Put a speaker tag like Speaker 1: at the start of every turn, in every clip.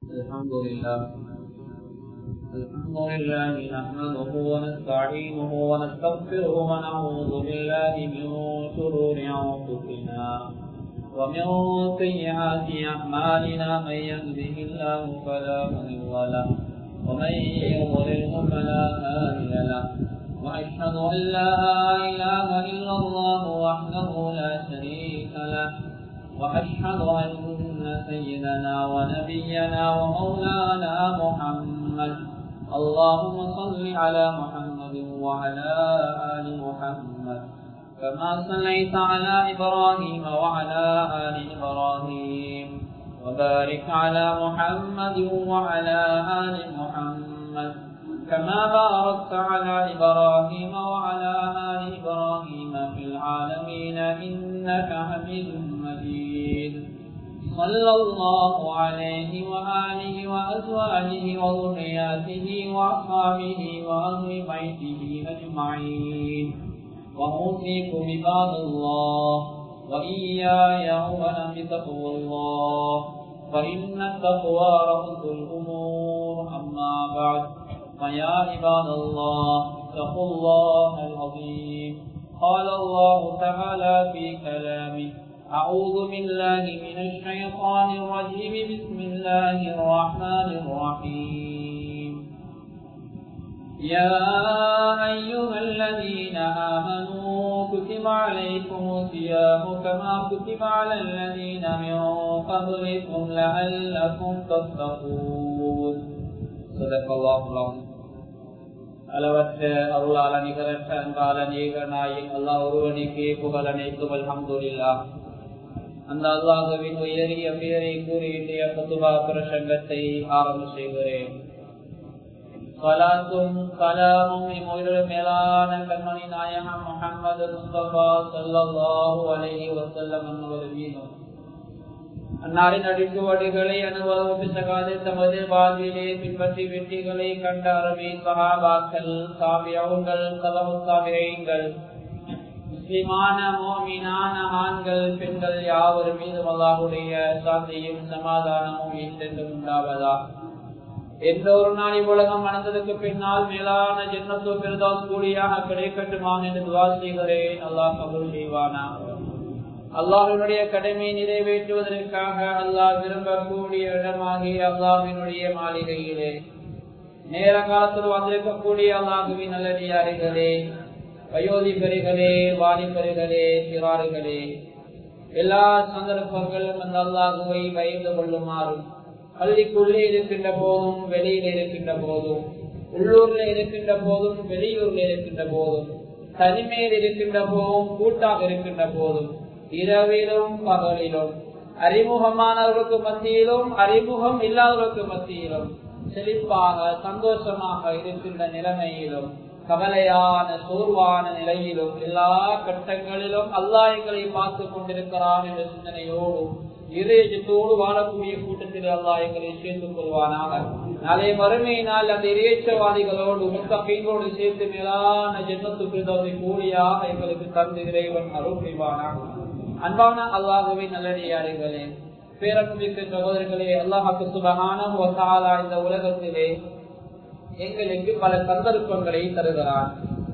Speaker 1: الحمد لله الحمد لله نحمده ونستعينه ونستغفره ونعوذ بالله من شرور انفسنا ومن سيئات اعمالنا من يهده الله فلا مضل له ومن يضلله فلا هادي له واشهد ان لا اله الا الله وحده لا شريك له واشهد ان سيدنا ونبينا ومولانا محمد اللهم صل على محمد وعلى ال محمد كما صليت على ابراهيم وعلى ال ابراهيم وبارك على محمد وعلى ال محمد كما باركت على ابراهيم وعلى ال ابراهيم في العالمين انك حميد مجيد صلى الله عليه وآله وأزواجه وذرياته وأصحابه وأهل بيته أجمعين وأوصيكم عباد الله وإياي أولا بتقوى الله فإن التقوى رأس الأمور أما بعد فيا عباد الله اتقوا الله العظيم قال الله تعالى في كلامه أعوذ بالله من الشيطان الرجيم بسم الله الرحمن الرحيم يا أيها الذين آمنوا كتب عليكم الصيام كما كتب على الذين من قبلكم لعلكم تتقون صدق الله العظيم அளவற்ற அருளால நிகரற்ற அன்பால நீகனாயின் அல்லா ஒருவனுக்கே புகழ் அனைத்தும் அல்ஹம்துலில்லாஹ் அந்த அல்லாஹுவின் உயரிய பேரை கூறி இன்றைய பத்துபா பிரசங்கத்தை ஆரம்ப செய்கிறேன் சலாத்தும் கலாமும் இம்முயிரு மேலான கண்மணி நாயகம் முகமது முஸ்தபா சல்லாஹூ அலஹி வசல்லம் என்பவர் மீதும் அன்னாரின் அடிச்சுவடுகளை அனுபவம் பிசகாது தமது வாழ்விலே பின்பற்றி வெற்றிகளை கண்ட அரபின் சகாபாக்கள் சாபியவுங்கள் சலமு சாபியங்கள் முஸ்லிமான மோமினான ஆண்கள் பெண்கள் யாவர் மீதும் அல்லாஹுடைய சாந்தியும் சமாதானமும் என்றென்றும் உண்டாவதா எந்த ஒரு நாள் இவ்வுலகம் மணந்ததுக்கு பின்னால் மேலான ஜென்மத்துவ பெருதால் கூடியாக கிடைக்கட்டுமான் என்று துவா செய்கிறேன் அல்லாஹ் கபூல் செய்வானா அல்லாஹினுடைய கடமை நிறைவேற்றுவதற்காக அல்லாஹ் விரும்பக்கூடிய இடமாகி அல்லாஹினுடைய மாளிகையிலே நேர காலத்தில் வந்திருக்கக்கூடிய அல்லாஹுவின் நல்லடியாரிகளே வயோதிபரிகளே வாலிபரிகளே சிறாறுகளே எல்லா சந்தர்ப்பங்களும் அந்த அல்லாஹுவை பயந்து கொள்ளுமாறும் பள்ளிக்குள்ளே இருக்கின்ற போதும் வெளியில இருக்கின்ற போதும் உள்ளூர்ல இருக்கின்ற போதும் வெளியூர்ல இருக்கின்ற போதும் தனிமையில் இருக்கின்ற போதும் கூட்டாக இருக்கின்ற போதும் இரவிலும் பகலிலும் அறிமுகமானவர்களுக்கு மத்தியிலும் அறிமுகம் இல்லாதவர்களுக்கு மத்தியிலும் செழிப்பாக சந்தோஷமாக இருக்கின்ற நிலைமையிலும் கவலையான சோர்வான நிலையிலும் எல்லா கட்டங்களிலும் அல்லா எங்களை பார்த்து கொண்டிருக்கிறான் என்ற சிந்தனையோடும் இறையத்தோடு வாழக்கூடிய கூட்டத்தில் அல்லா எங்களை சேர்ந்து கொள்வானாக நாளை மறுமையினால் அந்த இறையச்சவாதிகளோடு முத்தகையோடு சேர்த்து மேலான ஜென்மத்து பிரிதவை கூலியாக எங்களுக்கு தந்து இறைவன் அருள் புரிவானாக அன்பான அல்லாஹுவை நல்லடியார்களே பேரன்புமிக்க சகோதரர்களே அல்லாஹாக்கு சுபகான இந்த உலகத்திலே எங்களுக்கு பல சந்தர்ப்பங்களை தருகிறார்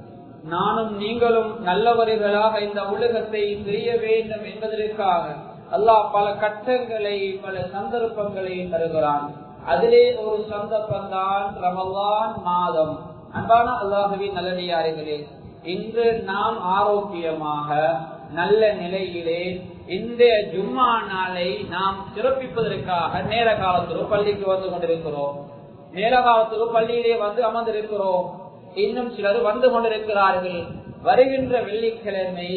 Speaker 1: நானும் நீங்களும் நல்லவர்களாக இந்த உலகத்தை செய்ய வேண்டும் என்பதற்காக அல்லாஹ் பல கட்டங்களை பல சந்தர்ப்பங்களை தருகிறான் அதிலே ஒரு சந்தர்ப்பம் தான் ரமலான் மாதம் அன்பான அல்லாஹுவின் நல்லடியார்களே இன்று நாம் ஆரோக்கியமாக நல்ல நிலையிலே இந்த ஜும்மா நாளை நாம் சிறப்பிப்பதற்காக நேர காலத்திலும் பள்ளிக்கு வந்து கொண்டிருக்கிறோம் நேர காலத்திலும் பள்ளியிலே வந்து அமர்ந்திருக்கிறோம் இன்னும் சிலர் வந்து கொண்டிருக்கிறார்கள் வருகின்ற வெள்ளிக்கிழமை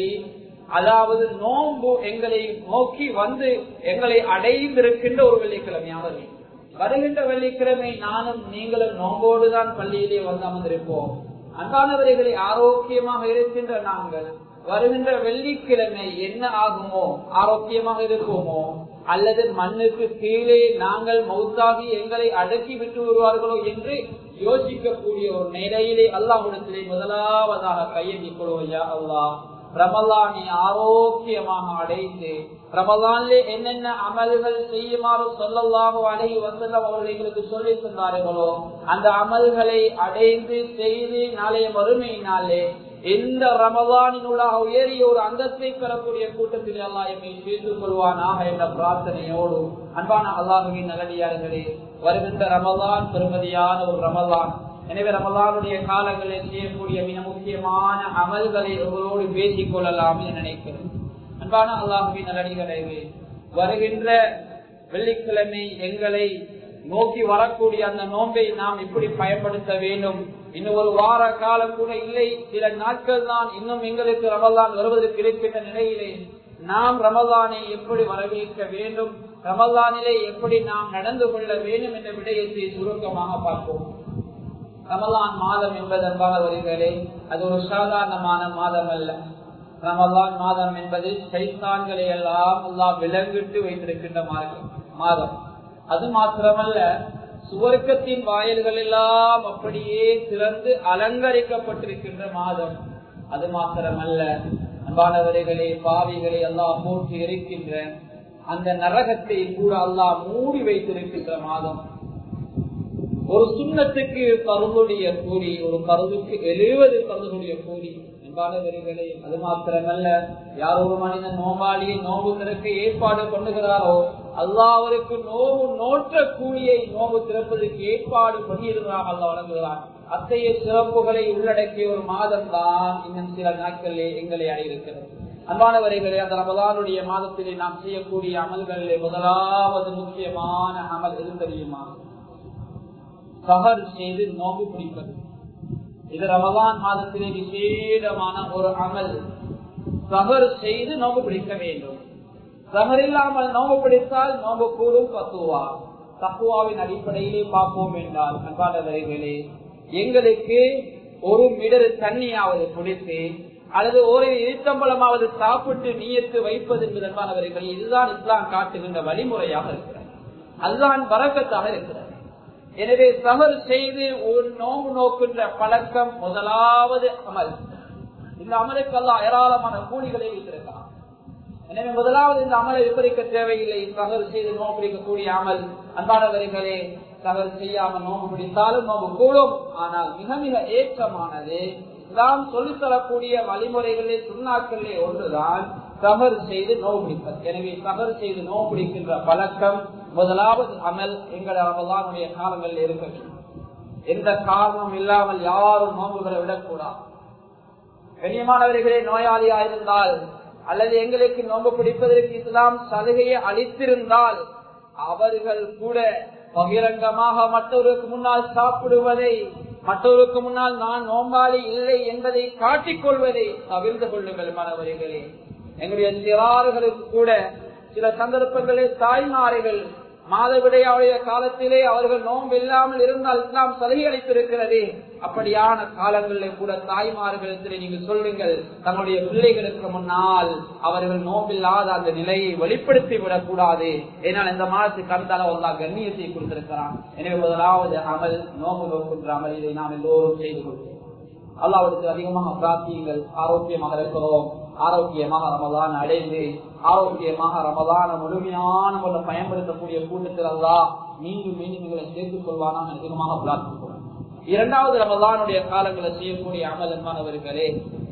Speaker 1: அதாவது நோன்பு எங்களை நோக்கி வந்து எங்களை அடைந்திருக்கின்ற ஒரு வெள்ளிக்கிழமையாக வருகின்ற வெள்ளிக்கிழமை நானும் நீங்களும் நோம்போடுதான் பள்ளியிலே வந்து அமர்ந்திருப்போம் அன்பானவர்களை ஆரோக்கியமாக இருக்கின்ற நாங்கள் வருகின்ற வெள்ளிக்கிழமை என்ன ஆகுமோ ஆரோக்கியமாக இருப்போமோ அல்லது மண்ணுக்கு கீழே நாங்கள் மௌத்தாகி எங்களை அடக்கி விட்டு வருவார்களோ என்று யோசிக்கக்கூடிய ஒரு நிலையிலே அல்லாஹிடத்திலே முதலாவதாக கையெழுதி கொள்வையா அல்லாஹ் ரமலானை ஆரோக்கியமாக அடைந்து ரமலான்ல என்னென்ன அமல்கள் செய்யுமாறு சொல்லலாக அழகி வந்தெல்லாம் அவர்கள் எங்களுக்கு சொல்லி தந்தார்களோ அந்த அமல்களை அடைந்து செய்து நாளைய மறுமையினாலே எந்த ரமதானினூடாக உயரிய ஒரு அந்தத்தை பெறக்கூடிய கூட்டத்தில் அல்லா எம்மை சேர்த்துக் கொள்வானாக என்ற பிரார்த்தனையோடு அன்பான அல்லாஹுவின் நல்லடியார்களே வருகின்ற ரமதான் பெருமதியான ஒரு ரமதான் எனவே ரமதானுடைய காலங்களில் செய்யக்கூடிய மிக முக்கியமான அமல்களை உங்களோடு பேசிக் கொள்ளலாம் என்று நினைக்கிறேன் அன்பான அல்லாஹுவின் நல்லடிகளே வருகின்ற வெள்ளிக்கிழமை எங்களை நோக்கி வரக்கூடிய அந்த நோன்பை நாம் எப்படி பயன்படுத்த வேண்டும் இன்னும் ஒரு வார காலம் கூட இல்லை சில நாட்கள் தான் இன்னும் எங்களுக்கு ரமதான் வருவதற்கு இருக்கின்ற நிலையிலே நாம் ரமதானை எப்படி வரவேற்க வேண்டும் ரமதானிலே எப்படி நாம் நடந்து கொள்ள வேண்டும் என்ற விடயத்தை சுருக்கமாக பார்ப்போம் ரமலான் மாதம் என்பது அன்பானவர்களே அது ஒரு சாதாரணமான மாதம் அல்ல ரமலான் மாதம் என்பது சைத்தான்களை எல்லாம் எல்லாம் விலங்கிட்டு வைத்திருக்கின்ற மாதம் அது மாத்திரமல்ல சுவர்க்கத்தின் வாயில்கள் எல்லாம் அப்படியே திறந்து அலங்கரிக்கப்பட்டிருக்கின்ற மாதம் அது மாத்திரமல்ல அன்பானவர்களே பாவிகளை எல்லாம் போற்றி இருக்கின்ற அந்த நரகத்தை கூட அல்லாஹ் மூடி வைத்திருக்கின்ற மாதம் ஒரு சுண்ணத்துக்கு பருளுடைய கூலி ஒரு பருதுக்கு எழுபது பருளுடைய கூலி என்பானவர்களே அது மாத்திரமல்ல யார் ஒரு மனிதன் நோம்பாளியை நோம்பு திறக்க ஏற்பாடு பண்ணுகிறாரோ அல்லாஹ் அவருக்கு நோவு நோற்ற கூலியை நோவு திறப்பதற்கு ஏற்பாடு பண்ணியிருக்கிறார் அல்ல வழங்குகிறார் அத்தகைய சிறப்புகளை உள்ளடக்கிய ஒரு மாதம் தான் இன்னும் சில நாட்களிலே எங்களை அடையிருக்கிறது அன்பானவர்களே அந்த ரமதானுடைய மாதத்திலே நாம் செய்யக்கூடிய அமல்களிலே முதலாவது முக்கியமான அமல் எது தெரியுமா சஹர் செய்து நோம்பு பிடிப்பது இது ரமதான் மாதத்திலே விசேடமான ஒரு அமல் சஹர் செய்து நோம்பு பிடிக்க வேண்டும் சஹர் இல்லாமல் நோம்பு பிடித்தால் நோம்பு கூடும் பத்துவா தப்புவாவின் அடிப்படையிலே பார்ப்போம் என்றால் அன்பானவர்களே எங்களுக்கு ஒரு மிடரு தண்ணியாவது குடித்து அல்லது ஒரு இருத்தம்பலமாவது சாப்பிட்டு நீயத்து வைப்பது என்பதற்கானவர்கள் இதுதான் இஸ்லாம் காட்டுகின்ற வழிமுறையாக இருக்கிறது அதுதான் வரக்கத்தாக இருக்கிறது எனவே தவறு செய்து ஒரு நோம்பு நோக்கின்ற பழக்கம் முதலாவது அமல் இந்த அமலுக்கு எல்லாம் ஏராளமான கூலிகளை வைத்திருக்கலாம் எனவே முதலாவது இந்த அமலை விபரிக்க தேவையில்லை தவறு செய்து நோம்பு பிடிக்கக்கூடிய அமல் அன்பானவர்களே தவறு செய்யாமல் நோம்பு பிடித்தாலும் நோம்பு கூடும் ஆனால் மிக மிக ஏற்றமானது இஸ்லாம் சொல்லித்தரக்கூடிய வழிமுறைகளே சுண்ணாக்களே ஒன்றுதான் தவறு செய்து நோவு பிடிப்பது எனவே தவறு செய்து நோவு பிடிக்கின்ற பழக்கம் முதலாவது அமல் எங்கள் ரமலானுடைய காலங்களில் இருக்க வேண்டும் எந்த காரணமும் இல்லாமல் யாரும் நோம்புகளை விடக்கூடாது கண்ணியமானவர்களே நோயாளியா இருந்தால் அல்லது எங்களுக்கு நோம்பு பிடிப்பதற்கு இஸ்லாம் சலுகையை அளித்திருந்தால் அவர்கள் கூட பகிரங்கமாக மற்றவருக்கு முன்னால் சாப்பிடுவதை மற்றவருக்கு முன்னால் நான் நோம்பாளி இல்லை என்பதை காட்டிக் கொள்வதை தவிர்த்து கொள்ளுங்கள் மாணவர்களே எங்களுடைய சிறார்களுக்கு கூட சில சந்தர்ப்பங்களில் தாய்மார்கள் மாதவிடையாவுடைய காலத்திலே அவர்கள் நோன்பு இல்லாமல் இருந்தால் இஸ்லாம் சலுகை அளித்திருக்கிறது அப்படியான காலங்களில் கூட தாய்மார்கள் நீங்கள் சொல்லுங்கள் தன்னுடைய பிள்ளைகளுக்கு முன்னால் அவர்கள் நோம்பில்லாத அந்த நிலையை வெளிப்படுத்தி விடக்கூடாது ஏனால் இந்த மாதத்துக்கு அந்த அளவு கண்ணியத்தை கொடுத்திருக்கிறான் எனவே முதலாவது அமல் நோம்பு நோக்குன்ற அமல் இதை நாம் எல்லோரும் செய்து கொள்வோம் அல்லாவிற்கு அதிகமாக பிரார்த்தியுங்கள் ஆரோக்கியமாக இருக்கிறோம் ஆரோக்கியமாக ரமதான் அடைந்து ஆரோக்கியமாக ரமதான முழுமையான முறை பயன்படுத்தக்கூடிய கூட்டத்தில் அல்லா மீண்டும் மீண்டும் எங்களை சேர்த்துக் கொள்வானாக அதிகமாக பிரார்த்திக்கிறோம் இரண்டாவது ரமதானுடைய காலங்களில் செய்யக்கூடிய அமலமானவர்களே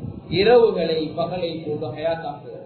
Speaker 1: இரவுகளை பகலை போட்டு ஹயாத்தாக்குகிறது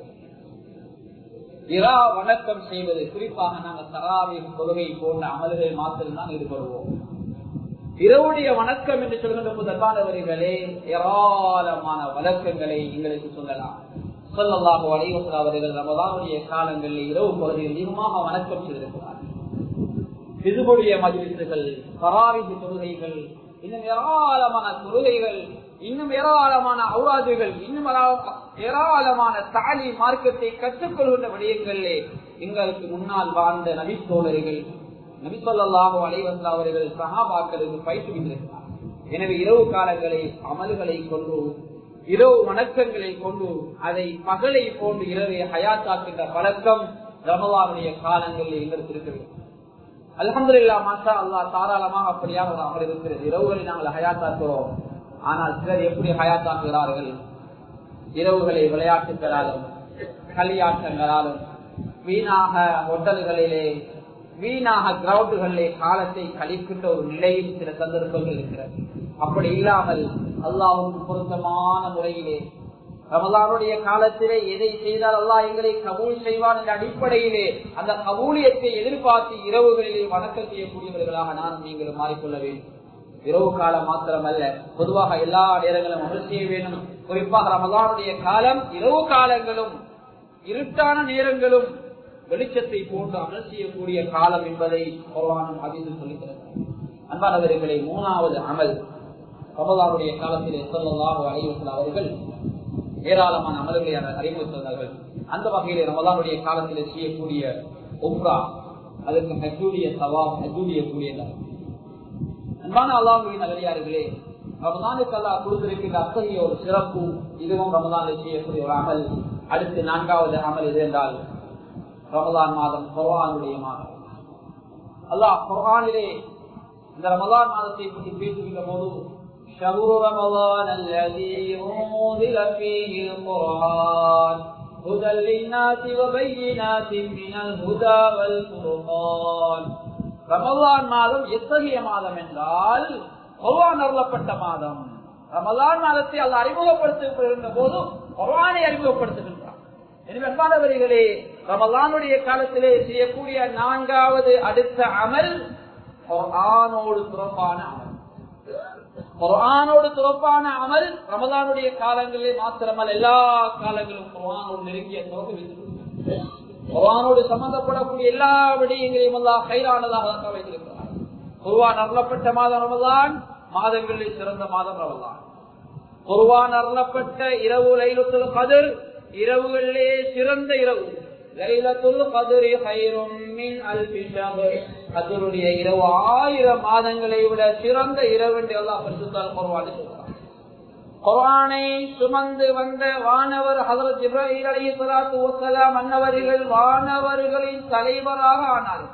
Speaker 1: இரா வணக்கம் செய்வது குறிப்பாக நாங்கள் தராவின் கொள்கை போன்ற அமல்கள் மாத்திரம்தான் ஈடுபடுவோம் இரவுடைய வணக்கம் என்று சொல்கின்ற முதல்வானவர்களே ஏராளமான வழக்கங்களை எங்களுக்கு சொல்லலாம் சொல்லலாக வலைவசல் அவர்கள் ரமதானுடைய காலங்களில் இரவு பகுதியில் அதிகமாக வணக்கம் செய்திருக்கிறார் இதுபுடைய மதிப்பீடுகள் பராவிசு தொழுகைகள் இன்னும் ஏராளமான தொழுகைகள் இன்னும் ஏராளமான அவுராதுகள் இன்னும் ஏராளமான தாலி மார்க்கத்தை கற்றுக்கொள்கின்ற விடயங்களிலே எங்களுக்கு முன்னால் வாழ்ந்த நபித்தோழர்கள் நபிசல்லாஹு அலைவந்த அவர்கள் சகாபாக்களுக்கு பயிற்றுவித்திருக்கிறார் எனவே இரவு காலங்களை அமல்களை கொண்டு இரவு வணக்கங்களை கொண்டு அதை பகலை போன்று இரவை ஹயாத்தாக்கின்ற பழக்கம் ரமலானுடைய காலங்களில் எங்களுக்கு இருக்கிறது அலமதுல்லா மாஷா அல்லா தாராளமாக அப்படியாக ஒரு அமல் இருக்கிறது இரவுகளை நாங்கள் ஹயாத்தாக்குறோம் ஆனால் சிலர் எப்படி ஹயாத்தாக்குகிறார்கள் இரவுகளை விளையாட்டுகளாலும் களியாட்டங்களாலும் வீணாக ஹோட்டல்களிலே வீணாக கிரவுண்டுகளிலே காலத்தை கழிக்கின்ற ஒரு நிலையில் சில சந்தர்ப்பங்கள் இருக்கிறது அப்படி இல்லாமல் அல்லாவுக்கு பொருத்தமான முறையிலே ரமலானுடைய காலத்திலே எதை செய்தால் அல்லாஹ் எங்களை கபூல் செய்வான் என்ற அடிப்படையிலே அந்த கபூலியத்தை எதிர்பார்த்து இரவுகளிலே வணக்கம் செய்யக்கூடியவர்களாக நான் நீங்கள் மாறிக்கொள்ள வேண்டும் இரவு காலம் மாத்திரமல்ல பொதுவாக எல்லா நேரங்களும் அமல் செய்ய வேண்டும் குறிப்பாக ரமலானுடைய காலம் இரவு காலங்களும் இருட்டான நேரங்களும் வெளிச்சத்தை போன்று அமல் செய்யக்கூடிய காலம் என்பதை குர்ஆனும் ஹதீஸும் சொல்லுகிறது அன்பானவர்களை மூணாவது அமல் ரமலானுடைய காலத்திலே ஸல்லல்லாஹு அலைஹி வஸல்லம் அவர்கள் ஏராளமான அமல்களை அறிமுகத்தார்கள் அந்த வகையிலே ரமலானுடைய காலத்திலே செய்யக்கூடிய உம்ரா அதற்கு ஹஜ்ஜுடைய சவாப் ஹஜ்ஜுடைய கூடியதாக அன்பான அல்லாஹுவின் நகரியார்களே ரமதானுக்கு அல்லாஹ் கொடுத்திருக்கின்ற அத்தகைய ஒரு சிறப்பு இதுவும் ரமதானில் செய்யக்கூடிய ஒரு அமல் அடுத்து நான்காவது அமல் எது என்றால் ரமதான் மாதம் குர்ஆனுடைய மாதம் அல்லாஹ் குர்ஆனிலே இந்த ரமதான் மாதத்தை பற்றி பேசுகின்ற போது شهر رمضان الذي أنزل فيه القرآن هدى للناس وبينات من الهدى والفرقان ரமலான் மாதம் எத்தகைய மாதம் என்றால் குர்ஆன் அருளப்பட்ட மாதம் ரமலான் மாதத்தை அல்ல அறிமுகப்படுத்துகின்ற போது குர்ஆனை அறிமுகப்படுத்துகின்றார் எனவே அன்பானவர்களே ரமலானுடைய காலத்திலே செய்யக்கூடிய நான்காவது அடுத்த அமல் குர்ஆனோடு துறப்பான அமல் குர்ஆனோடு துறப்பான அமல் ரமலானுடைய காலங்களிலே மாத்திரமல் எல்லா காலங்களும் குர்ஆனோடு நெருங்கிய தொடர்பு வைத்திருக்கிறது குர்ஆனோடு சம்பந்தப்படக்கூடிய எல்லா விடயங்களையும் அல்லா கைரானதாக வைத்திருக்கிறார் குர்ஆன் அருளப்பட்ட மாதம் ரமலான் மாதங்களில் சிறந்த மாதம் ரமலான் குர்ஆன் அருளப்பட்ட இரவு லைலத்துல் கதிர் இரவுகளிலே சிறந்த இரவு லைலத்துல் கதிரி ஹைரும் மின் அல்ஃபி ஷஹர் கதிருடைய இரவு ஆயிரம் மாதங்களை விட சிறந்த இரவு என்று அல்லாஹ் பரிசுத்தால் குர்ஆன் சொல்றார் குரானை சுமந்து வந்த வானவர் ஹசரத் ஜிப்ரஹீல் அலி சலாத்து வசலாம் அன்னவர்கள் வானவர்களின் தலைவராக ஆனார்கள்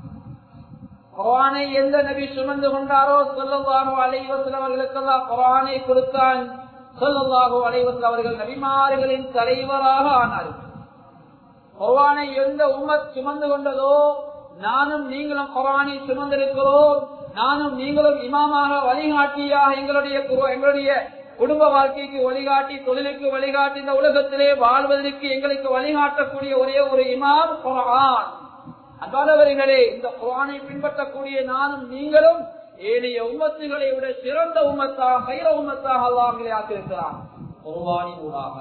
Speaker 1: குரானை எந்த நபி சுமந்து கொண்டாரோ சொல்லல்லாஹோ அலைவசல் அவர்களுக்கெல்லாம் குரானை கொடுத்தான் சொல்லல்லாஹோ அலைவசல் அவர்கள் நபிமார்களின் தலைவராக ஆனார்கள் குரானை எந்த உமத் சுமந்து கொண்டதோ நானும் நீங்களும் குரானை சுமந்திருக்கிறோம் நானும் நீங்களும் இமாமாக வழிகாட்டியாக எங்களுடைய எங்களுடைய குடும்ப வாழ்க்கைக்கு வழிகாட்டி தொழிலுக்கு வழிகாட்டி இந்த உலகத்திலே வாழ்வதற்கு எங்களுக்கு வழிகாட்டக்கூடிய ஒரே ஒரு இமாம் குரான் அன்பானவர்களே இந்த குரானை பின்பற்றக்கூடிய நானும் நீங்களும் ஏனைய உம்மத்துகளை விட சிறந்த உம்மத்தாக கைர உம்மத்தாக அல்லாமலே ஆக்கியிருக்கிறான் குர்வானின் ஊடாக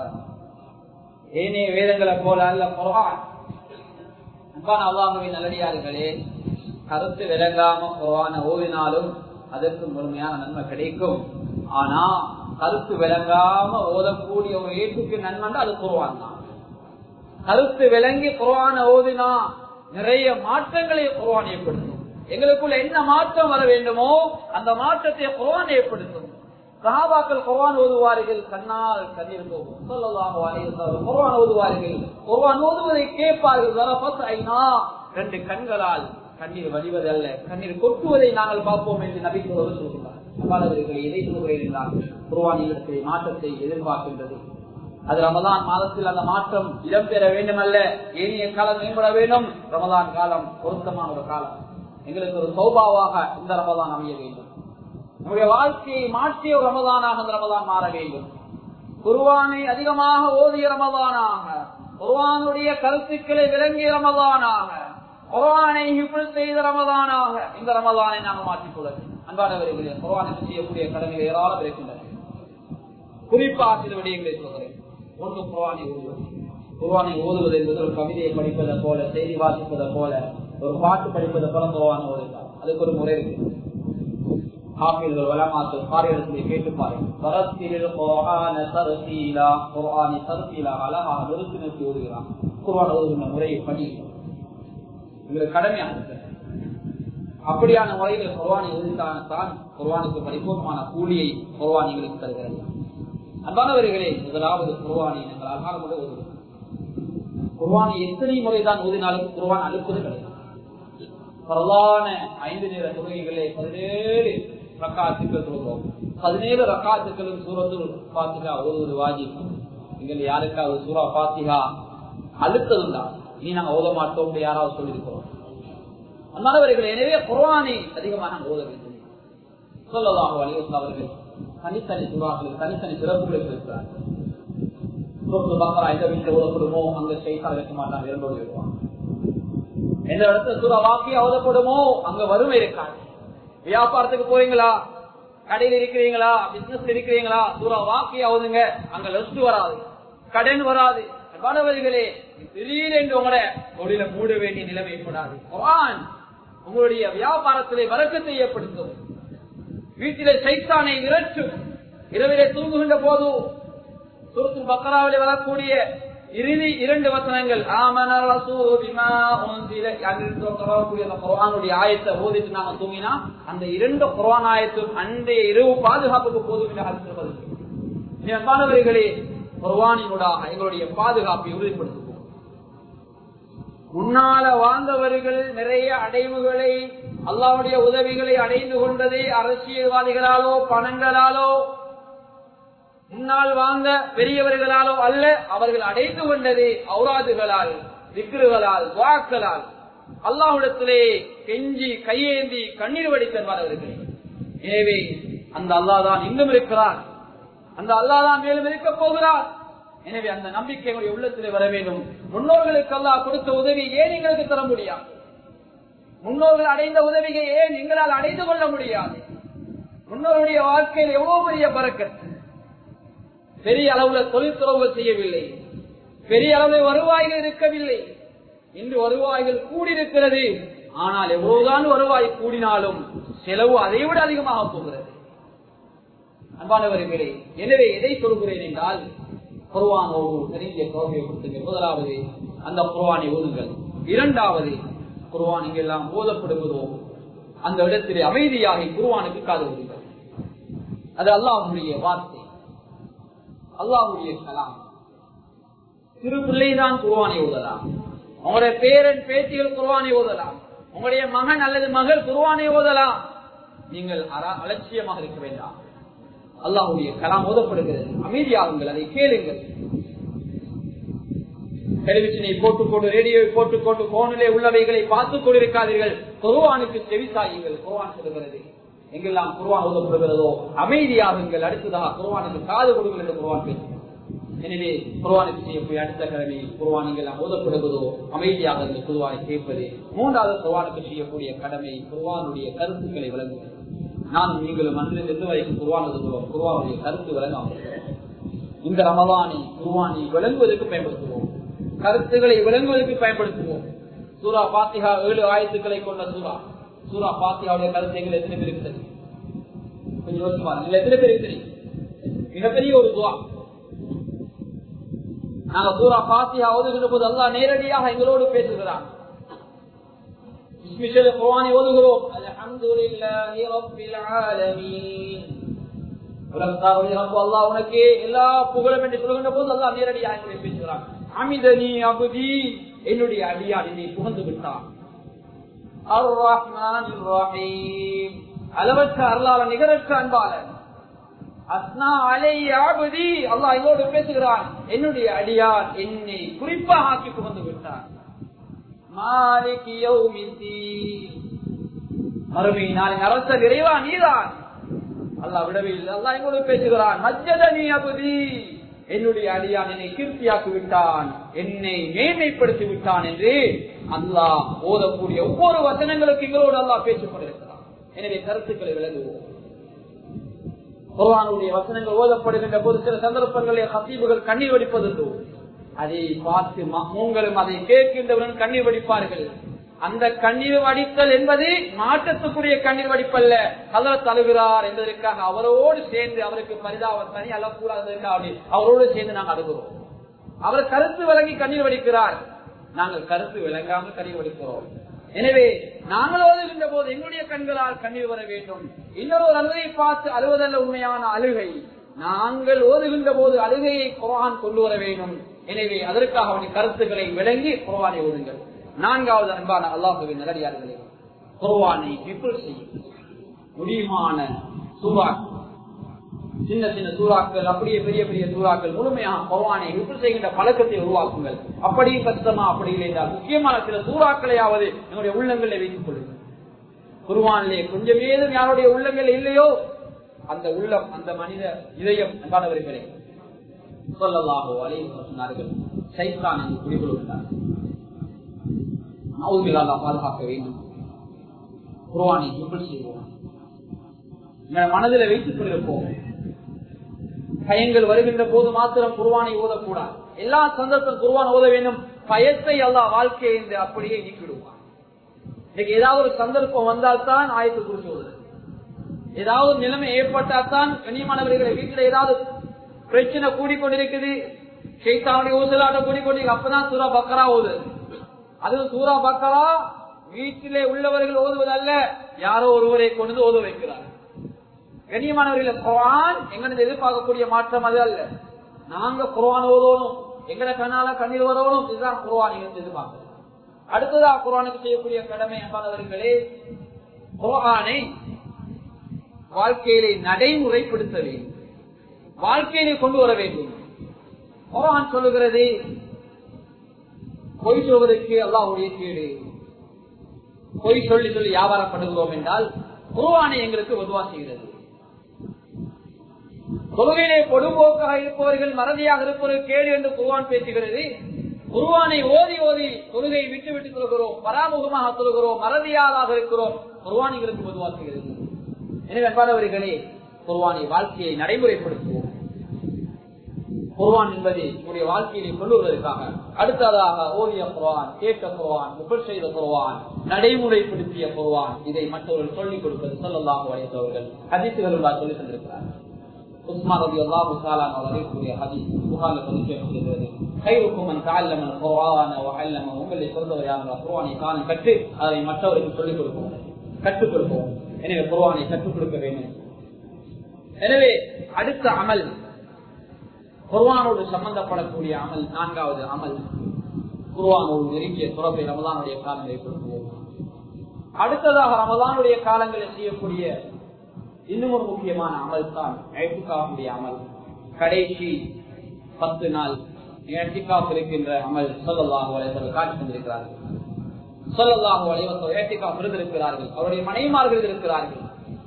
Speaker 1: ஏனைய வேதங்களை போல அல்ல குர்ஆன் அன்பான அல்லாஹுவின் நல்லடியார்களே கருத்து விளங்காம குர்ஆன ஓதினாலும் அதற்கு முழுமையான நன்மை கிடைக்கும் ஆனா கருத்து விளங்காம ஓதக்கூடிய ஒரு ஏற்றுக்கு நன்மை அது குருவான் தான் கருத்து விளங்கி குருவான ஓதினா நிறைய மாற்றங்களை குருவான் ஏற்படுத்தும் எங்களுக்குள்ள என்ன மாற்றம் வர வேண்டுமோ அந்த மாற்றத்தை குருவான் ஏற்படுத்தும் சகாபாக்கள் குர்வான் ஓதுவார்கள் கண்ணால் கண்ணீர் போகும் குர்வான் ஓதுவார்கள் குர்வான் ஓதுவதை கேட்பார்கள் ரெண்டு கண்களால் கண்ணீர் வடிவதல்ல கண்ணீர் கொட்டுவதை நாங்கள் பார்ப்போம் என்று நபி சொல்கிறார் அவ்வாறவர்களை எதை சொல்கிறேன் என்றால் குர்வானிடத்திலே மாற்றத்தை எதிர்பார்க்கின்றது அது ரமதான் மாதத்தில் அந்த மாற்றம் இடம்பெற வேண்டும் அல்ல ஏனைய காலம் மேம்பட வேண்டும் ரமதான் காலம் பொருத்தமான ஒரு காலம் எங்களுக்கு ஒரு சௌபாவாக இந்த ரமதான் அமைய வேண்டும் நம்முடைய வாழ்க்கையை மாற்றிய ஒரு ரமதானாக இந்த ரமதான் மாற வேண்டும் குருவானை அதிகமாக ஓதிய ரமதானாக குருவானுடைய கருத்துக்களை விளங்கிய ரமதானாக குர்ஆனை ஹிஃபுல் செய்த ரமதானாக இந்த ரமதானை நாம் மாற்றிக் கொள்ள வேண்டும் அன்பானவர்களே குர்ஆனுக்கு செய்யக்கூடிய கடமைகள் ஏராளம் இருக்கின்றன குறிப்பாக சில விடயங்களை சொல்கிறேன் ஒன்று குர்ஆனை ஓதுவது குர்ஆனை ஓதுவது என்பது ஒரு கவிதையை படிப்பதை போல செய்தி வாசிப்பதை போல ஒரு பாட்டு படிப்பதை போல குர்ஆன் ஓதுகிறார் அதுக்கு ஒரு முறை இருக்கு ஹாஃபில்கள் வளமாத்து காரியத்திலே கேட்டு பாருங்கள் வரத்தில் குர்ஆன தர்சீலா குர்ஆனை தர்சீலா அழகாக நிறுத்தி நிறுத்தி ஓதுகிறான் குர்ஆன் ஓதுகின்ற முறையை படி எங்களுக்கு கடமையாக அப்படியான முறையில் குர்வானை எதிர்த்தான் குர்வானுக்கு பரிபூர்ணமான கூலியை குர்வான் எங்களுக்கு தருகிறது அன்பானவர்களே முதலாவது குர்வானை நாங்கள் அழகான முறை ஓதுவோம் குர்வானை எத்தனை முறைதான் ஓதினாலும் குர்வான் அழுப்பது கிடையாது பரவான ஐந்து நேர தொழுகைகளே பதினேழு ரக்காத்துக்கள் சொல்கிறோம் பதினேழு ரக்காத்துக்களும் சூரத்து பாத்துக்கா ஓதுவது வாஜிப் எங்கள் யாருக்காவது சூரா பாத்திகா அழுத்ததுண்டா நீ நாங்க ஓத மாட்டோம் யாராவது சொல்லியிருக்கிறோம் அன்பானவர்கள் எனவே குர்ஆனை அதிகமாக நாங்கள் ஓத வேண்டும் சொல்லலாம் வலியுறுத்த அவர்கள் தனித்தனி சுறாக்கள் தனித்தனி சிறப்புகளை இருக்கிறார்கள் எந்த வீட்டில் ஓதப்படுமோ அங்க செய்தால் வைக்க மாட்டாங்க இரண்டோடு இருப்பாங்க எந்த இடத்துல சூறா வாக்கி ஓதப்படுமோ அங்க வறுமை இருக்காது வியாபாரத்துக்கு போறீங்களா கடையில் இருக்கிறீங்களா பிசினஸ் இருக்கிறீங்களா சூறா வாக்கி ஆகுதுங்க அங்க லொஸ்ட் வராது கடன் வராது மாணவர்களே திடீரென்று உங்களோட தொழில மூட வேண்டிய நிலைமை ஏற்படாது குர்ஆன் உங்களுடைய வியாபாரத்திலே வரக்கத்தை ஏற்படுத்தும் வீட்டிலே சைத்தானை விரட்டும் இரவிலே தூங்குகின்ற போது சுருத்து பக்கராவிலே வரக்கூடிய இறுதி இரண்டு வசனங்கள் ஆமன ரசூல் பிமா உன்சில அங்கிருந்து வரக்கூடிய அந்த குர்ஆனுடைய ஆயத்தை ஓதிட்டு நாம தூங்கினா அந்த இரண்டு குர்ஆன் ஆயத்தும் அன்றைய இரவு பாதுகாப்புக்கு போதும் என்று ஹதீஸ் மாணவர்களே குர்ஆனினூடாக எங்களுடைய பாதுகாப்பை உறுதிப்படுத்துவோம் முன்னால வாழ்ந்தவர்கள் நிறைய அடைவுகளை அல்லாவுடைய உதவிகளை அடைந்து கொண்டது அரசியல்வாதிகளாலோ பணங்களாலோ முன்னால் வாழ்ந்த பெரியவர்களாலோ அல்ல அவர்கள் அடைந்து கொண்டது ஔராதுகளால் விக்ருகளால் வாக்களால் அல்லாஹுடத்திலே கெஞ்சி கையேந்தி கண்ணீர் வடித்தன்பார்கள் எனவே அந்த அல்லாதான் இன்னும் இருக்கிறார் அந்த அல்லாதான் மேலும் இருக்க போகிறார் எனவே அந்த நம்பிக்கை உள்ளத்திலே வர வேண்டும் முன்னோர்களுக்கு அல்லாஹ் கொடுத்த உதவி ஏன் எங்களுக்கு தர முடியாது முன்னோர்கள் அடைந்த உதவியை ஏன் எங்களால் அடைந்து கொள்ள முடியாது முன்னோருடைய வாழ்க்கையில் எவ்வளவு பெரிய பறக்கத்து பெரிய அளவுல தொழில்துறவுகள் செய்யவில்லை பெரிய அளவில் வருவாய்கள் இருக்கவில்லை இன்று வருவாய்கள் கூடியிருக்கிறது ஆனால் எவ்வளவுதான் வருவாய் கூடினாலும் செலவு அதை விட அதிகமாக போகிறது அன்பானவர்களே எனவே எதை சொல்கிறேன் என்றால் குர்வானோடு நெருங்கிய தோல்வியை கொடுத்துங்க முதலாவது அந்த குர்வானை ஓதுங்கள் இரண்டாவது குர்வான் இங்கெல்லாம் ஓதப்படுவதோ அந்த இடத்திலே அமைதியாகி குர்வானுக்கு காது ஓதுங்கள் அது அல்லாஹுடைய வார்த்தை அல்லாஹுடைய கலாம் சிறு பிள்ளைதான் குர்வானை ஓதலாம் உங்களுடைய பேரன் பேத்திகள் குர்வானை ஓதலாம் உங்களுடைய மகன் அல்லது மகள் குர்வானை ஓதலாம் நீங்கள் அலட்சியமாக இருக்க வேண்டாம் அல்லாஹுடைய கலாம் ஓதப்படுகிறது அமைதியாகுங்கள் அதை கேளுங்கள் டெலிவிஷனை போட்டுக்கொண்டு ரேடியோவை போட்டுக்கொண்டு போனிலே உள்ளவைகளை பார்த்துக் கொண்டிருக்காதீர்கள் குருவானுக்கு செவிசாயுங்கள் குருவான் சொல்லுகிறது எங்கெல்லாம் குருவான் ஓதப்படுகிறதோ அமைதியாகுங்கள் அடுத்ததாக குருவானுக்கு காது கொடுங்கள் என்று குருவான் பேசுகிறார் எனவே குருவானுக்கு செய்யக்கூடிய அடுத்த கடமை குருவான் எங்கெல்லாம் ஓதப்படுவதோ அமைதியாக இந்த குருவானை கேட்பது மூன்றாவது குருவானுக்கு செய்யக்கூடிய கடமை குருவானுடைய கருத்துக்களை வழங்குவது நான் நீங்களும் அன்று சென்று வரைக்கும் குருவான் ஒதுக்குவோம் குருவானுடைய கருத்து விளங்காமல் இந்த ரமதானை குருவானை விளங்குவதற்கு பயன்படுத்துவோம் கருத்துக்களை விளங்குவதற்கு பயன்படுத்துவோம் சூரா பாத்திகா ஏழு ஆயத்துக்களை கொண்ட சூரா சூரா பாத்தியாவுடைய கருத்துகள் எத்தனை பேருக்கு தெரியும் கொஞ்சம் யோசிச்சு பாருங்க எத்தனை பேருக்கு தெரியும் மிகப்பெரிய ஒரு துவா நாங்க சூரா பாத்தியா ஓதுகின்ற போது அல்லா நேரடியாக எங்களோடு பேசுகிறான் குர்ஆனை ஓதுகிறோம் அல்ஹம்துலில்லாஹி ரப்பில் ஆலமீன் உலகத்தாருடைய ரப்பு அல்லாஹ் உனக்கு எல்லா புகழும் என்று சொல்கின்ற போது அல்லாஹ் நேரடியாக எங்களை பேசுகிறான் அமிதனி அபுதி என்னுடைய அடியார் என்னை புகழ்ந்து விட்டான் அர் ரஹ்மான் ரஹீம் அளவற்ற அருளாள நிகரற்ற அன்பாளன் அஸ்னா அலை ஆபதி அல்லாஹ் இதோடு பேசுகிறான் என்னுடைய அடியார் என்னை குறிப்பாக ஆக்கி புகழ்ந்து விட்டான் மாலிக் யௌமித்தீன் மறுமை நாளின் அரசர் இறைவா நீதான் அல்லாஹ் விடவே இல்லை அல்லாஹ் எங்களோடு பேசுகிறான் மஜ்ஜதனி அபுதி என்னுடைய அடியான் என்னை கீர்த்தியாக்கி விட்டான் என்னை மேன்மைப்படுத்தி விட்டான் என்று அல்லாஹ் ஓதக்கூடிய ஒவ்வொரு வசனங்களுக்கு எங்களோடு அல்லாஹ் பேசிக் கொண்டிருக்கிறான் எனவே கருத்துக்களை விளங்குவோம் குர்ஆனுடைய வசனங்கள் ஓதப்படுகின்ற போது சில சந்தர்ப்பங்களில் ஹசீபுகள் கண்ணீர் வடிப்பதுண்டு அதை பார்த்து மூங்களும் அதை கேட்கின்றவர்கள் கண்ணீர் வடிப்பார்கள் அந்த கண்ணீர் வடித்தல் என்பது மாற்றத்துக்குரிய கண்ணீர் வடிப்பல்ல கலர் தழுகிறார் என்பதற்காக அவரோடு சேர்ந்து அவருக்கு பரிதாபம் தனி அழக்கூடாததற்காக அவரோடு சேர்ந்து நாங்கள் அழுகிறோம் அவர் கருத்து விளங்கி கண்ணீர் வடிக்கிறார் நாங்கள் கருத்து விளங்காமல் கண்ணீர் வடிக்கிறோம் எனவே நாங்கள் ஓதுகின்ற போது எங்களுடைய கண்களால் கண்ணீர் வர வேண்டும் இன்னொரு அழுகையை பார்த்து அழுவதல்ல உண்மையான அழுகை நாங்கள் ஓதுகின்ற போது அழுகையை குரான் கொண்டு வர வேண்டும் எனவே அதற்காக அவனுடைய கருத்துக்களை விளங்கி குர்வானை ஓடுங்கள் நான்காவது அன்பான அல்லாஹுவின் நல்லடியார்களே குர்வானை விப்புல் செய்யும் முடியுமான சுபா சின்ன சின்ன சூறாக்கள் அப்படியே பெரிய பெரிய சூறாக்கள் முழுமையாக பகவானை விட்டு செய்கின்ற பழக்கத்தை உருவாக்குங்கள் அப்படி கஷ்டமா அப்படி இல்லை என்றால் முக்கியமான சில சூறாக்களையாவது என்னுடைய உள்ளங்களில் வைத்துக் கொள்ளுங்கள் குருவானிலே கொஞ்சம் ஏதும் யாருடைய உள்ளங்கள் இல்லையோ அந்த உள்ளம் அந்த மனித இதயம் என்பானவர்களே சொல்லலாகோ அலைவு சொன்னார்கள் சைத்தான் அங்கு குடிகொள்கிறார் அவர்களால் பாதுகாக்க வேண்டும் குருவானை எப்படி செய்வோம் மனதில் வைத்துக் கொண்டிருப்போம் பயங்கள் வருகின்ற போது மாத்திரம் குருவானை ஓதக்கூடாது எல்லா சந்தர்ப்பம் குருவான் ஓத வேண்டும் பயத்தை அல்லா வாழ்க்கையை என்று அப்படியே நீக்கிடுவான் இன்னைக்கு ஏதாவது ஒரு சந்தர்ப்பம் வந்தால்தான் ஆயத்து குறிச்சு ஓதுறது ஏதாவது ஒரு நிலைமை ஏற்பட்டால்தான் கண்ணியமானவர்களை வீட்டில் ஏதாவது பிரச்சனை கூடிக்கொண்டிருக்குது சைத்தாவுடைய ஊசலாட்டம் கூடிக்கொண்டிருக்கு அப்பதான் சூரா பக்கரா ஓது அது சூரா பக்கரா வீட்டிலே உள்ளவர்கள் ஓதுவதல்ல யாரோ ஒருவரை கொண்டு ஓத வைக்கிறார் கண்ணியமானவர்கள் குரான் எங்களுக்கு எதிர்பார்க்கக்கூடிய மாற்றம் அது அல்ல நாங்க குரான் ஓதணும் எங்கட கண்ணால கண்ணீர் வரணும் இதுதான் குரான் எங்களுக்கு எதிர்பார்க்கிறோம் அடுத்ததா குரானுக்கு செய்யக்கூடிய கடமை என்பானவர்களே குரானை வாழ்க்கையிலே நடைமுறைப்படுத்த வேண்டும் வாழ்க்கையிலே கொண்டு வர வேண்டும் குரான் சொல்லுகிறது பொய் சொல்வதற்கு அல்லாஹுடைய கேடு பொய் சொல்லி சொல்லி வியாபாரம் பண்ணுகிறோம் என்றால் குருவானை எங்களுக்கு உதவா செய்கிறது தொழுகையிலே பொதுபோக்காக இருப்பவர்கள் மறதியாக இருப்பவர்கள் கேடு என்று குருவான் பேசுகிறது குருவானை ஓதி ஓதி தொழுகை விட்டு விட்டு தொழுகிறோம் பராமுகமாக தொழுகிறோம் மறதியாளாக இருக்கிறோம் குருவான் எங்களுக்கு பொதுவா செய்கிறது எனவே அன்பானவர்களே குருவானை வாழ்க்கையை நடைமுறைப்படுத்துவோம் குர்வான் என்பதை உங்களுடைய வாழ்க்கையிலே கொண்டு வருவதற்காக அடுத்ததாக ஓதிய குர்வான் கேட்ட குர்வான் முகல் செய்த குர்வான் நடைமுறைப்படுத்திய குர்வான் இதை மற்றவர்கள் சொல்லிக் கொடுப்பது சொல்லலாம் வளைத்தவர்கள் ஹதித்துகள் சொல்லி தந்திருக்கிறார்கள் உஸ்மான் ரவி அல்லாஹு சாலான் அவர்களுடைய ஹதீஸ் புகாரில் பதிவு செய்யப்படுகிறது கைருக்குமன் காலமன் குர்வான வல்லம உங்களை சொல்றவர் யாரும் குர்வானை காலம் கற்று அதை மற்றவருக்கு சொல்லிக் கொடுப்போம் கற்றுக் கொடுப்போம் எனவே குர்வானை கற்றுக் கொடுக்க வேண்டும் எனவே அடுத்த அமல் குர்வானோடு சம்பந்தப்படக்கூடிய அமல் நான்காவது அமல் குர்வானோடு நெருங்கிய துறப்பை ரமதானுடைய காலங்களை கொடுக்குவோம் அடுத்ததாக ரமதானுடைய காலங்களில் செய்யக்கூடிய இன்னும் ஒரு முக்கியமான அமல் தான் ஏற்றுக்காவுடைய அமல் கடைசி பத்து நாள் ஏற்றிக்காப் இருக்கின்ற அமல் சொல்லலாக வளைவர்கள் காட்சி தந்திருக்கிறார்கள் சொல்லலாக வளைவர்கள் ஏற்றிக்காப் இருந்திருக்கிறார்கள் அவருடைய மனைவிமார்கள் இருக்கிறார்கள்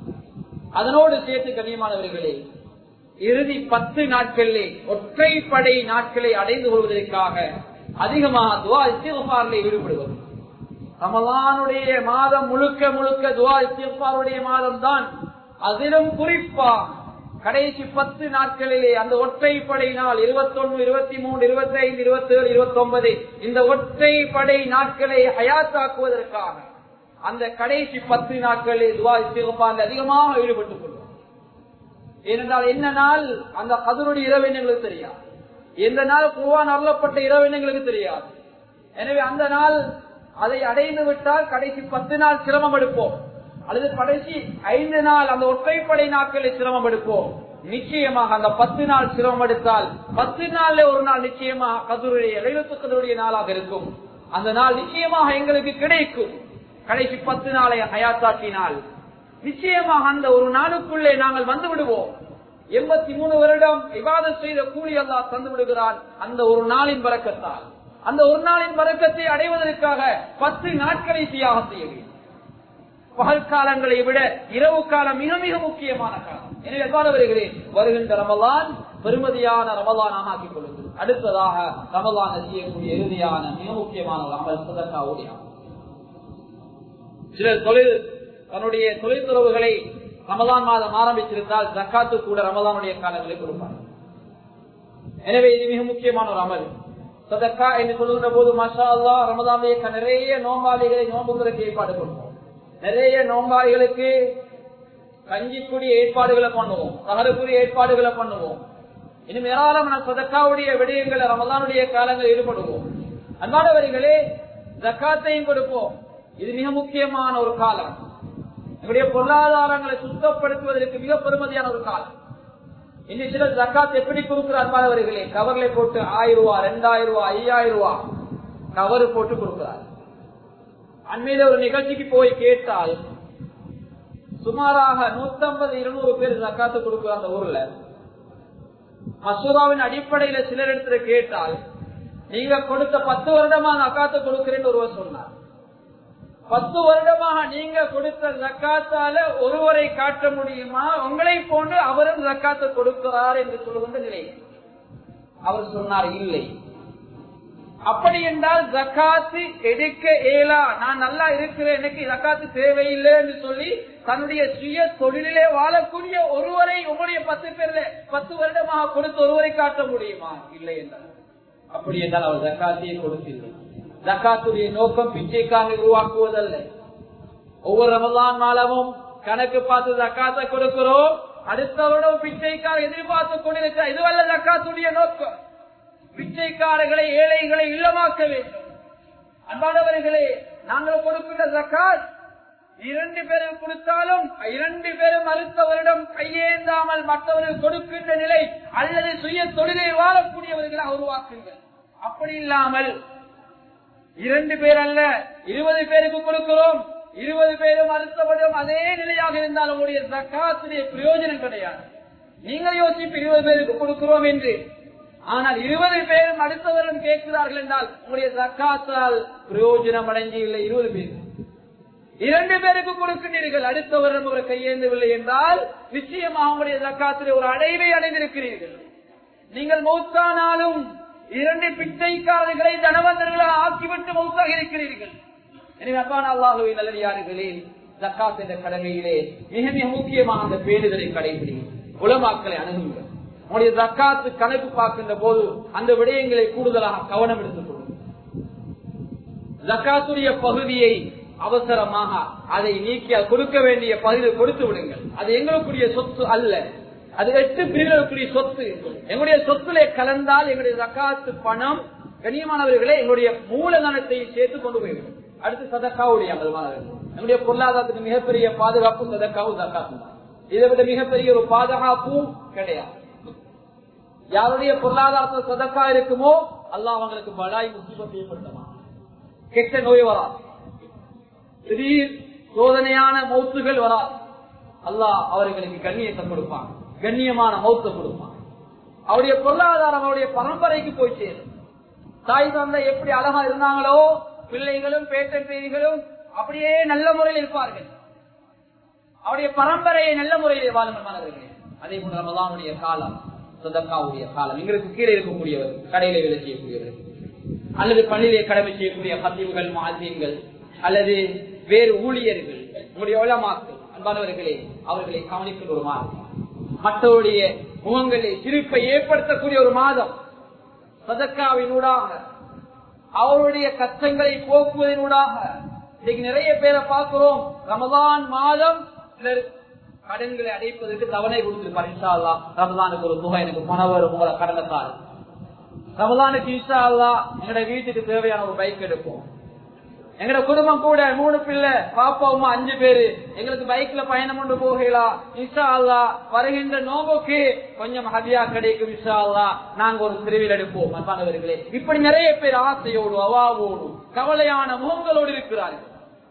Speaker 1: அதனோடு சேர்த்து கண்ணியமானவர்களே இறுதி பத்து நாட்களிலே ஒற்றைப்படை நாட்களை அடைந்து கொள்வதற்காக அதிகமாக துவா இஸ்திஃபாரிலே ஈடுபடுவது ரமலானுடைய மாதம் முழுக்க முழுக்க துவா இஸ்திஃபாருடைய மாதம் தான் அதிலும் குறிப்பா கடைசி பத்து நாட்களிலே அந்த ஒற்றைப்படை நாள் இருபத்தொன்னு இருபத்தி மூணு இருபத்தி ஐந்து இருபத்தி ஏழு இருபத்தி ஒன்பது இந்த ஒற்றைப்படை நாட்களை ஹயாத்தாக்குவதற்காக அந்த கடைசி பத்து நாட்களில் துவா இஸ்திஃபாரில் அதிகமாக ஈடுபட்டுக் கொள்வோம் ஏனென்றால் என்ன நாள் அந்த கதருடைய இரவு எங்களுக்கு தெரியாது எந்த நாள் குருவான் அருளப்பட்ட இரவு எங்களுக்கு தெரியாது எனவே அந்த நாள் அதை அடைந்து விட்டால் கடைசி பத்து நாள் சிரமம் எடுப்போம் அல்லது கடைசி ஐந்து நாள் அந்த ஒற்றைப்படை நாட்களில் சிரமம் எடுப்போம் நிச்சயமாக அந்த பத்து நாள் சிரமம் எடுத்தால் பத்து நாள்ல ஒரு நாள் நிச்சயமாக கதருடைய இளைவத்து கதருடைய நாளாக இருக்கும் அந்த நாள் நிச்சயமாக எங்களுக்கு கிடைக்கும் கடைசி பத்து நாளை ஹயாத்தாக்கினால் நிச்சயமாக அந்த ஒரு நாளுக்குள்ளே நாங்கள் வந்து விடுவோம் எண்பத்தி மூணு வருடம் விவாதம் செய்த கூலி அல்லா தந்து விடுகிறான் அந்த ஒரு நாளின் பறக்கத்தால் அந்த ஒரு நாளின் பறக்கத்தை அடைவதற்காக பத்து நாட்களை தியாகம் செய்ய வேண்டும் பகல் காலங்களை விட இரவு காலம் மிக மிக முக்கியமான காலம் எனவே எவ்வாறு வருகிறேன் வருகின்ற ரமலான் பெருமதியான ரமலானாக ஆக்கிக் கொள்ளுங்கள் அடுத்ததாக ரமலான செய்யக்கூடிய இறுதியான மிக முக்கியமான ஒரு அமல் சதக்காவுடைய சிலர் தொழில் தன்னுடைய தொழில்துறவுகளை ரமதான் மாதம் ஆரம்பித்திருந்தால் ஜக்காத்து கூட ரமதானுடைய காலங்களை கொடுப்பார் எனவே இது மிக முக்கியமான ஒரு அமல் சதக்கா என்று சொல்லுகின்ற போது மஷா அல்லா ரமதானுடைய நிறைய நோம்பாளிகளை நோம்புகளுக்கு ஏற்பாடு கொடுப்போம் நிறைய நோம்பாளிகளுக்கு கஞ்சிக்குடி ஏற்பாடுகளை பண்ணுவோம் சகருக்குரிய ஏற்பாடுகளை பண்ணுவோம் இன்னும் ஏராளமான சதக்காவுடைய விடயங்களை ரமதானுடைய காலங்கள் ஈடுபடுவோம் அன்பானவர்களே ஜக்காத்தையும் கொடுப்போம் இது மிக முக்கியமான ஒரு காலம் எங்களுடைய பொருளாதாரங்களை சுத்தப்படுத்துவதற்கு மிக பெருமதியான ஒரு காலம் இன்னும் சில ஜக்காத் எப்படி கொடுக்கிறார் மாணவர்களே கவர்ல போட்டு ஆயிரம் ரூபாய் ரெண்டாயிரம் ரூபாய் ஐயாயிரம் ரூபாய் கவர் போட்டு கொடுக்கிறார் அண்மையில ஒரு நிகழ்ச்சிக்கு போய் கேட்டால் சுமாராக நூத்தம்பது இருநூறு பேர் ஜக்காத்து கொடுக்குற அந்த ஊர்ல மசூராவின் அடிப்படையில சிலர் இடத்துல கேட்டால் நீங்க கொடுத்த பத்து வருடமா ஜக்காத்து கொடுக்கிறேன்னு ஒருவர் சொன்னார் பத்து வருடமாக நீங்க கொடுத்த ஜக்காத்தால ஒருவரை காட்ட முடியுமா உங்களை போன்று அவரும் ஜக்காத்து கொடுக்கிறார் என்று சொல்லுகின்ற நிலை அவர் சொன்னார் இல்லை அப்படி என்றால் ஜக்காத்து எடுக்க இயலா நான் நல்லா இருக்கிறேன் எனக்கு ஜக்காத்து தேவையில்லை என்று சொல்லி தன்னுடைய சுய தொழிலே வாழக்கூடிய ஒருவரை உங்களுடைய பத்து பேர்ல பத்து வருடமாக கொடுத்து ஒருவரை காட்ட முடியுமா இல்லை என்றால் அப்படி என்றால் அவர் ஜக்காத்தையே கொடுத்தில்லை ஜக்காத்துடைய நோக்கம் பிச்சைக்காக உருவாக்குவதல்ல ஒவ்வொரு ரமலான் மாலமும் கணக்கு பார்த்து ஜக்காத்தை கொடுக்கிறோம் அடுத்தவரிடம் பிச்சைக்கார எதிர்பார்த்து கொண்டிருக்க இதுவல்ல ஜக்காத்துடைய நோக்கம் பிச்சைக்காரர்களை ஏழைகளை இல்லமாக்க வேண்டும் அன்பானவர்களே நாங்கள் கொடுக்கின்ற ஜக்காத் இரண்டு பேரும் கொடுத்தாலும் இரண்டு பேரும் அடுத்தவரிடம் கையேந்தாமல் மற்றவர்கள் கொடுக்கின்ற நிலை அல்லது சுய தொழிலை வாழக்கூடியவர்களாக உருவாக்குங்கள் அப்படி இல்லாமல் இரண்டு பேர் அல்ல இருபது பேருக்கு கொடுக்கிறோம் இருபது பேரும் அடுத்தவரிடம் அதே நிலையாக இருந்தால் உங்களுடைய ஜக்காத்துடைய பிரயோஜனம் கிடையாது நீங்கள் யோசிப்பு இருபது பேருக்கு கொடுக்கிறோம் என்று ஆனால் இருபது பேரும் அடுத்தவரும் கேட்கிறார்கள் என்றால் உங்களுடைய ஜக்காத்தால் பிரயோஜனம் அடைஞ்சு இல்லை இருபது பேர் இரண்டு பேருக்கு கொடுக்கிறீர்கள் அடுத்தவரும் ஒரு கையேந்தவில்லை என்றால் நிச்சயமாக உங்களுடைய ஜக்காத்திலே ஒரு அடைவை அடைந்திருக்கிறீர்கள் நீங்கள் மௌத்தானாலும் இரண்டு பிச்சைக்காரர்களை தனவந்தர்களாக ஆக்கிவிட்டு மௌத்தாக இருக்கிறீர்கள் எனவே அப்பான அல்லாஹுவை நல்லடியார்களே ஜக்காத் என்ற கடமையிலே மிக மிக முக்கியமாக அந்த பேடுதலை கடைபிடிக்கும் உலமாக்களை அணுகுங்கள் உங்களுடைய ஜக்காத்து கணக்கு பார்க்கின்ற போது அந்த விடயங்களை கூடுதலாக கவனம் எடுத்துக் கொள்ளும் ஜக்காத்துடைய பகுதியை அவசரமாக அதை நீக்கி கொடுக்க வேண்டிய பகுதியை கொடுத்து விடுங்கள் அது எங்களுக்குரிய சொத்து அல்ல அது எட்டு பிரிவுகளுக்குரிய சொத்து எங்களுடைய சொத்துல கலந்தால் எங்களுடைய ஜக்காத்து பணம் கண்ணியமானவர்களே எங்களுடைய மூலதனத்தை சேர்த்து கொண்டு போய்விடும் அடுத்து சதக்காவுடைய அமல்மானவர்கள் எங்களுடைய பொருளாதாரத்துக்கு மிகப்பெரிய பாதுகாப்பு சதக்காவும் ஜக்காத்து இதை விட மிகப்பெரிய ஒரு பாதுகாப்பும் கிடையாது யாருடைய பொருளாதாரத்தில் சதக்கா இருக்குமோ அல்லாஹ் அவங்களுக்கு பலாய் முசிபத்தை ஏற்படுத்தலாம் கெட்ட நோய் வராது திடீர் சோதனையான மௌத்துகள் வராது அல்லாஹ் அவர்களுக்கு கண்ணியத்தை கொடுப்பான் கண்ணியமான மௌத்தை கொடுப்பான் அவருடைய பொருளாதாரம் அவருடைய பரம்பரைக்கு போய் சேரும் தாய் தந்தை எப்படி அழகா இருந்தாங்களோ பிள்ளைகளும் பேட்ட பேரிகளும் அப்படியே நல்ல முறையில் இருப்பார்கள் அவருடைய பரம்பரையை நல்ல முறையில் வாழும் மாணவர்களே அதே போல ரமதானுடைய காலம் சதக்காவுடைய காலம் எங்களுக்கு கீழே இருக்கக்கூடியவர் கடையில வேலை செய்யக்கூடியவர் அல்லது பள்ளியிலே கடமை செய்யக்கூடிய பத்திவுகள் மாதிரியங்கள் அல்லது வேறு ஊழியர்கள் உங்களுடைய உலமாக்கள் அன்பானவர்களே அவர்களை கவனிக்கிற ஒரு மாதம் மற்றவருடைய முகங்களில் சிரிப்பை ஏற்படுத்தக்கூடிய ஒரு மாதம் சதக்காவினூடாக அவருடைய கஷ்டங்களை போக்குவதனூடாக இன்னைக்கு நிறைய பேரை பார்க்கிறோம் ரமதான் மாதம் சிலர் கடன்களை அடைப்பதற்கு தவணை கொடுத்திருப்பார் இன்ஷா அல்லா ரமதானுக்கு ஒரு தொகை எனக்கு பணம் வரும் உங்களை கடந்த காலம் ரமதானுக்கு இன்ஷா அல்லா எங்களுடைய வீட்டுக்கு தேவையான ஒரு பைக் எடுப்போம் எங்கட குடும்பம் கூட மூணு பிள்ளை பாப்பா அம்மா அஞ்சு பேரு எங்களுக்கு பைக்ல பயணம் கொண்டு போகலாம் இன்ஷா அல்லா வருகின்ற நோம்புக்கு கொஞ்சம் ஹதியா கிடைக்கும் இன்ஷா அல்லா நாங்க ஒரு திருவில் எடுப்போம் அன்பானவர்களே இப்படி நிறைய பேர் ஆசையோடு அவாவோடு கவலையான முகங்களோடு இருக்கிறார்கள்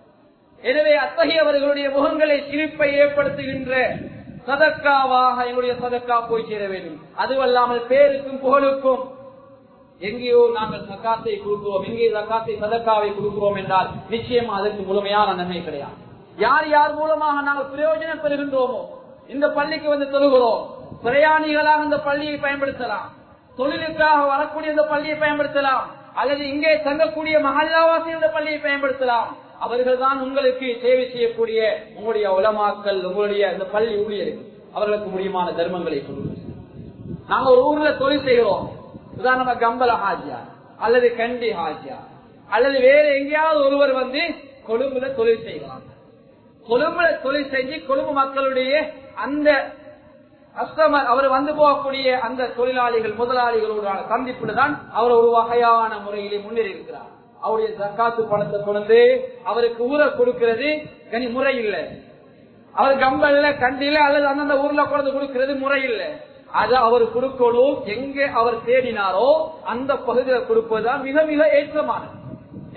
Speaker 1: எனவே அத்தகையவர்களுடைய முகங்களை சிரிப்பை ஏற்படுத்துகின்ற சதக்காவாக எங்களுடைய சதக்கா போய் சேர வேண்டும் அதுவல்லாமல் பேருக்கும் புகழுக்கும் எங்கேயோ நாங்கள் சக்காத்தை கொடுக்கிறோம் எங்கே சக்காத்தை சதக்காவை கொடுக்கிறோம் என்றால் நிச்சயமா அதற்கு முழுமையான நன்மை கிடையாது யார் யார் மூலமாக நாங்கள் பிரயோஜனம் பெறுகின்றோமோ இந்த பள்ளிக்கு வந்து தொழுகிறோம் பிரயாணிகளாக இந்த பள்ளியை பயன்படுத்தலாம் தொழிலுக்காக வரக்கூடிய இந்த பள்ளியை பயன்படுத்தலாம் அல்லது இங்கே தங்கக்கூடிய மகல்லாவாசி இந்த பள்ளியை பயன்படுத்தலாம் அவர்கள் தான் உங்களுக்கு சேவை செய்யக்கூடிய உங்களுடைய உலமாக்கள் உங்களுடைய இந்த பள்ளி ஊழியர்கள் அவர்களுக்கு முடியுமான தர்மங்களை கொடுங்க நாங்க ஒரு ஊர்ல தொழில் செய்கிறோம் உதாரணமா கம்பல ஹாஜியா அல்லது கண்டி ஹாஜியா அல்லது வேற எங்கேயாவது ஒருவர் வந்து கொழும்புல தொழில் செய்வாங்க கொழும்புல தொழில் செஞ்சு கொழும்பு மக்களுடைய அந்த கஸ்டமர் அவர் வந்து போகக்கூடிய அந்த தொழிலாளிகள் முதலாளிகளோட சந்திப்புல தான் அவர் ஒரு வகையான முறையிலே முன்னேறி இருக்கிறார் அவருடைய ஜக்காத்து பணத்தை கொண்டு அவருக்கு ஊரை கொடுக்கிறது கனி முறை இல்லை அவர் கம்பல்ல கண்டில அல்லது அந்தந்த ஊர்ல கொண்டு கொடுக்கிறது முறை இல்லை அது அவர் கொடுக்கணும் எங்க அவர் தேடினாரோ அந்த பகுதியில் கொடுப்பதுதான் மிக மிக ஏற்றமானது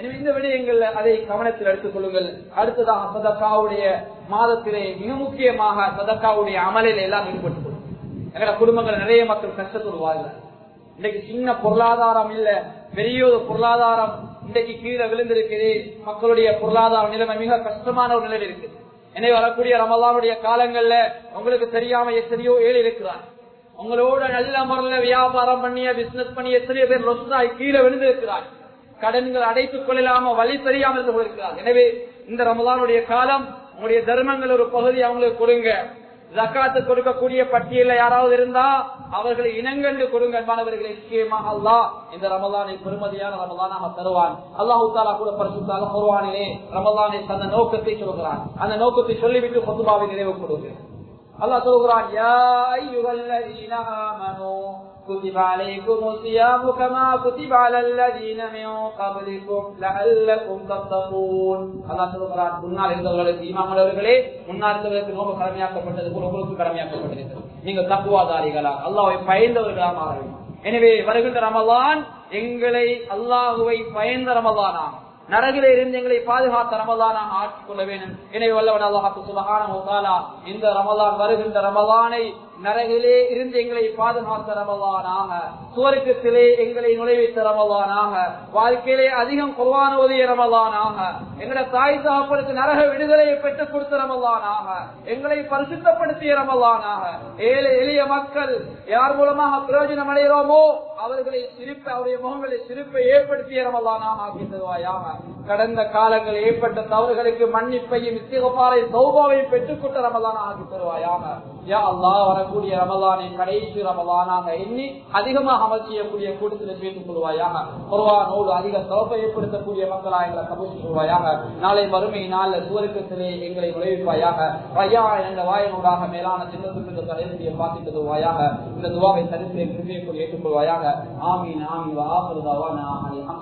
Speaker 1: எனவே இந்த விடயங்கள்ல அதை கவனத்தில் எடுத்துக் கொள்ளுங்கள் அடுத்ததாக சதக்காவுடைய மாதத்திலே மிக முக்கியமாக சதக்காவுடைய அமலில் எல்லாம் ஈடுபட்டுக் கொள்ளும் எங்களோட குடும்பங்கள் நிறைய மக்கள் கஷ்டத்தில் வாழ்கிறார் இன்னைக்கு சின்ன பொருளாதாரம் இல்ல பெரிய ஒரு பொருளாதாரம் இன்றைக்கு கீழே விழுந்திருக்குது மக்களுடைய பொருளாதார நிலைமை மிக கஷ்டமான ஒரு நிலையில் இருக்கு எனவே வரக்கூடிய ரமலானுடைய காலங்கள்ல உங்களுக்கு தெரியாம எத்தனையோ ஏழு இருக்கிறார் உங்களோட நல்ல முறையில வியாபாரம் பண்ணிய பிசினஸ் பண்ணி எத்தனையோ பேர் ரொஸ்டாய் கீழே விழுந்திருக்கிறார் கடன்கள் அடைத்துக் கொள்ளலாம வழி தெரியாமல் இருந்து கொண்டிருக்கிறார் எனவே இந்த ரமலானுடைய காலம் உங்களுடைய தர்மங்கள் ஒரு பகுதி அவங்களுக்கு கொடுங்க ஜக்காத்து கொடுக்கக்கூடிய பட்டியல யாராவது இருந்தா அவர்களை இனங்கண்டு கொடுங்க மாணவர்களை நிச்சயமாக அல்லாஹ் இந்த ரமலானை பெருமதியான ரமலானாக தருவான் அல்லாஹு தாலா கூட பரிசுத்தாக குருவானிலே ரமலானை தந்த நோக்கத்தை சொல்கிறான் அந்த நோக்கத்தை சொல்லிவிட்டு பொதுவாவை நிறைவு கொடுங்க அல்லாஹ் சொல்கிறான் யா ஐயுகல்லதீன ஆமனூ كتب عليكم الصيام كما كتب على الذين من قبلكم لعلكم تتقون அல்லாஹ் சொல்கிறான் முன்னால் இருந்தவர்களுக்கு ஈமானவர்களே முன்னால் இருந்தவர்களுக்கு நோக்க கடமையாக்கப்பட்டது போல உங்களுக்கு கடமையாக்கப்பட்டிருக்கிறது நீங்க தப்புவாதாரிகளா அல்லாஹ்வை பயந்தவர்களா மாற வேண்டும் எனவே வருகின்ற ரமலான் எங்களை அல்லாஹுவை பயந்த ரமலானாகும் நரகில இருந்து எங்களை பாதுகாத்த ரமலானாக ஆக்கிக் கொள்ள வேண்டும் எனவே வல்லவன் அல்லாஹாக்கு சுபகான இந்த ரமலான் வருகின்ற ரமலானை நரகிலே இருந்து எங்களை பாதுகாத்த ரமலானாக சுவர்க்கத்திலே எங்களை நுழைவித்த ரமலானாக வாழ்க்கையிலே அதிகம் குர்வான் ஓதிய ரமலானாக எங்களை தாய் சாப்பிடுக்கு நரக விடுதலையை பெற்றுக் கொடுத்த ரமலானாக எங்களை பரிசுத்தப்படுத்திய ரமலானாக ஏழை எளிய மக்கள் யார் மூலமாக பிரயோஜனம் அடைகிறோமோ அவர்களை சிரிப்பை அவருடைய முகங்களை சிரிப்பை ஏற்படுத்திய ரமலானாக ஆக்கி தருவாயாக கடந்த காலங்கள் ஏற்பட்ட தவறுகளுக்கு மன்னிப்பையும் இத்திகப்பாறை சௌபாவை பெற்றுக்கொண்ட ரமலானாக ஆக்கி தருவாயாக யா அல்லா வரக்கூடிய ரமலானை கடைசி ரமலானாக எண்ணி அதிகமாக அமல் செய்யக்கூடிய கூட்டத்தில் சேர்த்துக் கொள்வாயாக குர்வானோடு அதிக சிறப்பை ஏற்படுத்தக்கூடிய மக்களாக எங்களை கபூசி கொள்வாயாக நாளை வறுமை நாள் சுவருக்கத்திலே எங்களை நுழைவிப்பாயாக ஐயா என்ற வாயினூடாக மேலான சின்னத்துக்கு இந்த தலைமுறையை பார்த்து தருவாயாக இந்த துவாவை தரிசிலே கிருமியை ஏற்றுக்கொள்வாயாக ஆமீன் ஆமீன் வாசல்